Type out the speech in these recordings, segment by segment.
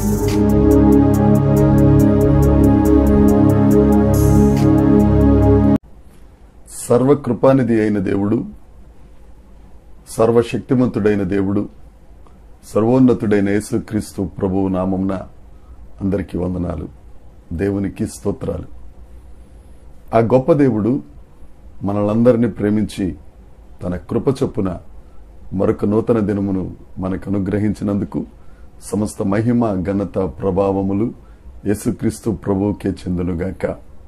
సర్వకృపానిధి అయిన దేవుడు సర్వశక్తిమంతుడైన దేవుడు సర్వోన్నతుడైన యేసుక్రీస్తు ప్రభువు నామంన అందరికీ వందనాలు దేవునికి స్తోత్రాలు ఆ గొప్ప దేవుడు మనలందరినీ ప్రేమించి తన కృప చొప్పున మరొక నూతన దినమును మనకు అనుగ్రహించినందుకు సమస్త మహిమ ఘనత ప్రభావములు యేసుక్రీస్తు ప్రభువుకే చెందునుగాక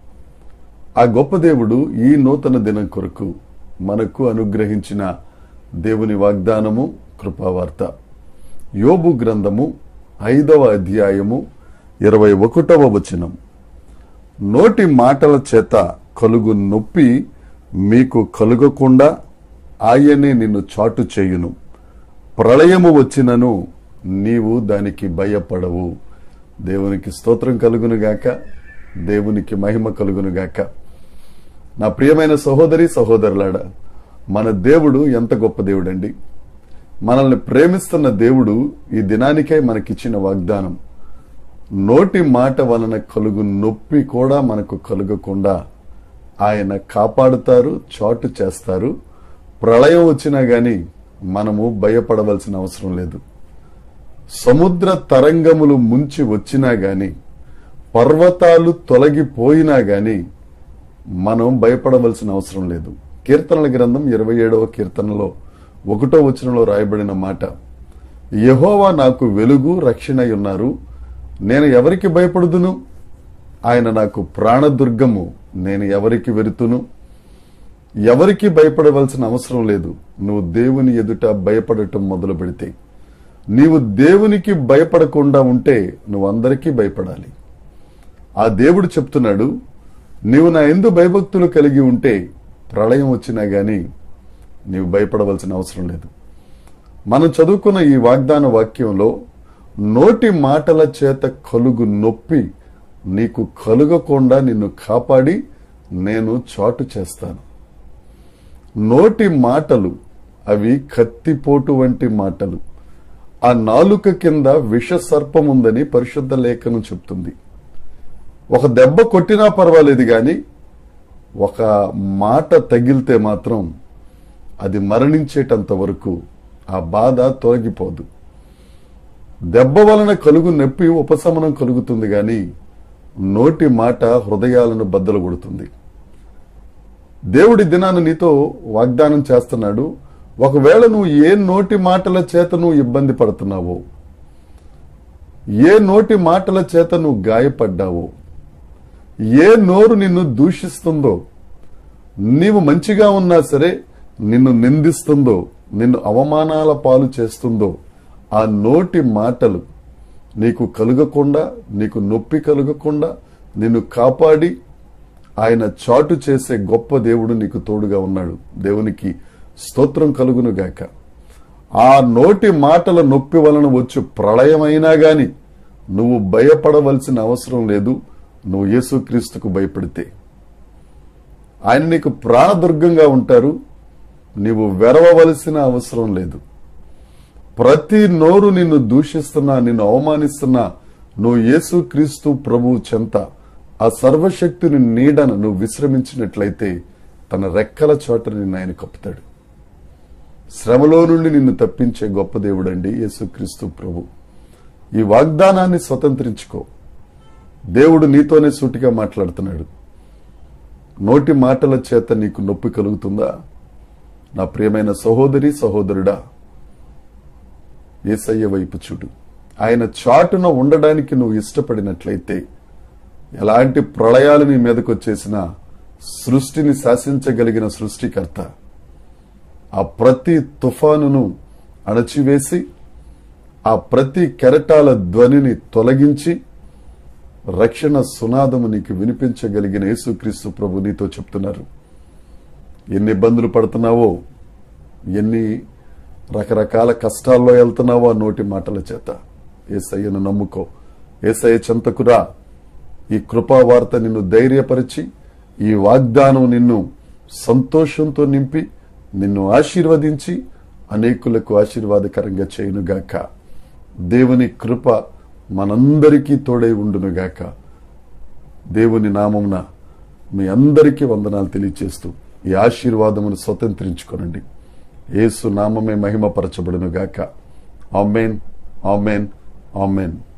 ఆ గొప్ప దేవుడు ఈ నూతన దినం కొరకు మనకు అనుగ్రహించిన దేవుని వాగ్దానము కృపావార్త యోబు గ్రంథము ఐదవ అధ్యాయము ఇరవై ఒకటవ వచనం నోటి మాటల చేత కలుగు నొప్పి మీకు కలుగకుండా ఆయనే నిన్ను చాటు చేయును ప్రళయము వచ్చినను నీవు దానికి భయపడవు దేవునికి స్తోత్రం కలుగునుగాక దేవునికి మహిమ కలుగునుగాక నా ప్రియమైన సహోదరి సహోదరులాడ మన దేవుడు ఎంత గొప్ప దేవుడండి మనల్ని ప్రేమిస్తున్న దేవుడు ఈ దినానికై మనకిచ్చిన వాగ్దానం నోటి మాట వలన కలుగు నొప్పి కూడా మనకు కలుగకుండా ఆయన కాపాడుతారు చాటు చేస్తారు ప్రళయం వచ్చినా గాని మనము భయపడవలసిన అవసరం లేదు సముద్ర తరంగములు ముంచి వచ్చినా గాని పర్వతాలు తొలగిపోయినా గాని మనం భయపడవలసిన అవసరం లేదు కీర్తనల గ్రంథం ఇరవై ఏడవ కీర్తనలో ఒకటో వచనంలో రాయబడిన మాట యహోవా నాకు వెలుగు రక్షణ ఉన్నారు నేను ఎవరికి భయపడుదును ఆయన నాకు ప్రాణదుర్గము నేను ఎవరికి వెరుతును ఎవరికి భయపడవలసిన అవసరం లేదు నువ్వు దేవుని ఎదుట భయపడటం మొదలు పెడితే నీవు దేవునికి భయపడకుండా ఉంటే నువ్వు అందరికీ భయపడాలి ఆ దేవుడు చెప్తున్నాడు నీవు నా ఎందు భయభక్తులు కలిగి ఉంటే ప్రళయం వచ్చినా గాని నీవు భయపడవలసిన అవసరం లేదు మనం చదువుకున్న ఈ వాగ్దాన వాక్యంలో నోటి మాటల చేత కలుగు నొప్పి నీకు కలుగకుండా నిన్ను కాపాడి నేను చాటు చేస్తాను నోటి మాటలు అవి కత్తిపోటు వంటి మాటలు ఆ నాలుక కింద విష సర్పం ఉందని పరిశుద్ధ లేఖనం చెప్తుంది ఒక దెబ్బ కొట్టినా పర్వాలేదు గాని ఒక మాట తగిలితే మాత్రం అది మరణించేటంత వరకు ఆ బాధ తొలగిపోదు దెబ్బ వలన కలుగు నొప్పి ఉపశమనం కలుగుతుంది గాని నోటి మాట హృదయాలను బద్దలు కొడుతుంది దేవుడి దినాన్ని నీతో వాగ్దానం చేస్తున్నాడు ఒకవేళ నువ్వు ఏ నోటి మాటల చేత నువ్వు ఇబ్బంది పడుతున్నావో ఏ నోటి మాటల చేత నువ్వు గాయపడ్డావో ఏ నోరు నిన్ను దూషిస్తుందో నీవు మంచిగా ఉన్నా సరే నిన్ను నిందిస్తుందో నిన్ను అవమానాల పాలు చేస్తుందో ఆ నోటి మాటలు నీకు కలుగకుండా నీకు నొప్పి కలుగకుండా నిన్ను కాపాడి ఆయన చాటు చేసే గొప్ప దేవుడు నీకు తోడుగా ఉన్నాడు దేవునికి స్తోత్రం కలుగును గాక ఆ నోటి మాటల నొప్పి వలన వచ్చు ప్రళయమైనా గాని నువ్వు భయపడవలసిన అవసరం లేదు నువ్వు యేసుక్రీస్తుకు భయపడితే ఆయన నీకు ప్రాణదుర్గంగా ఉంటారు నీవు వెరవవలసిన అవసరం లేదు ప్రతి నోరు నిన్ను దూషిస్తున్నా నిన్ను అవమానిస్తున్నా నువ్వు యేసుక్రీస్తు ప్రభువు చెంత ఆ సర్వశక్తిని నీడను నువ్వు విశ్రమించినట్లయితే తన రెక్కల చోట నిన్ను ఆయన కప్పుతాడు శ్రమలో నుండి నిన్ను తప్పించే గొప్ప దేవుడండి యేసుక్రీస్తు ప్రభు ఈ వాగ్దానాన్ని స్వతంత్రించుకో దేవుడు నీతోనే సూటిగా మాట్లాడుతున్నాడు నోటి మాటల చేత నీకు నొప్పి కలుగుతుందా నా ప్రియమైన సహోదరి సహోదరుడా ఏసయ్య వైపు చూడు ఆయన చాటున ఉండడానికి నువ్వు ఇష్టపడినట్లయితే ఎలాంటి ప్రళయాలు నీ మీదకు వచ్చేసినా సృష్టిని శాసించగలిగిన సృష్టికర్త ఆ ప్రతి తుఫానును అణచివేసి ఆ ప్రతి కెరటాల ధ్వనిని తొలగించి రక్షణ సునాదము నీకు వినిపించగలిగిన యేసుక్రీస్తు ప్రభు నీతో చెప్తున్నారు ఎన్ని ఇబ్బందులు పడుతున్నావో ఎన్ని రకరకాల కష్టాల్లో వెళ్తున్నావో ఆ నోటి మాటల చేత ఏసయ్యను నమ్ముకో ఏసయ్య చెంతకురా ఈ కృపావార్త నిన్ను ధైర్యపరిచి ఈ వాగ్దానం నిన్ను సంతోషంతో నింపి నిన్ను ఆశీర్వదించి అనేకులకు ఆశీర్వాదకరంగా చేయునుగాక దేవుని కృప మనందరికీ తోడై ఉండునుగాక దేవుని నామమున మీ అందరికీ వందనాలు తెలియచేస్తూ ఈ ఆశీర్వాదమును స్వతంత్రించుకోనండి యేసు నామమే మహిమపరచబడును గాక ఆమెన్ ఆమెన్ ఆమెన్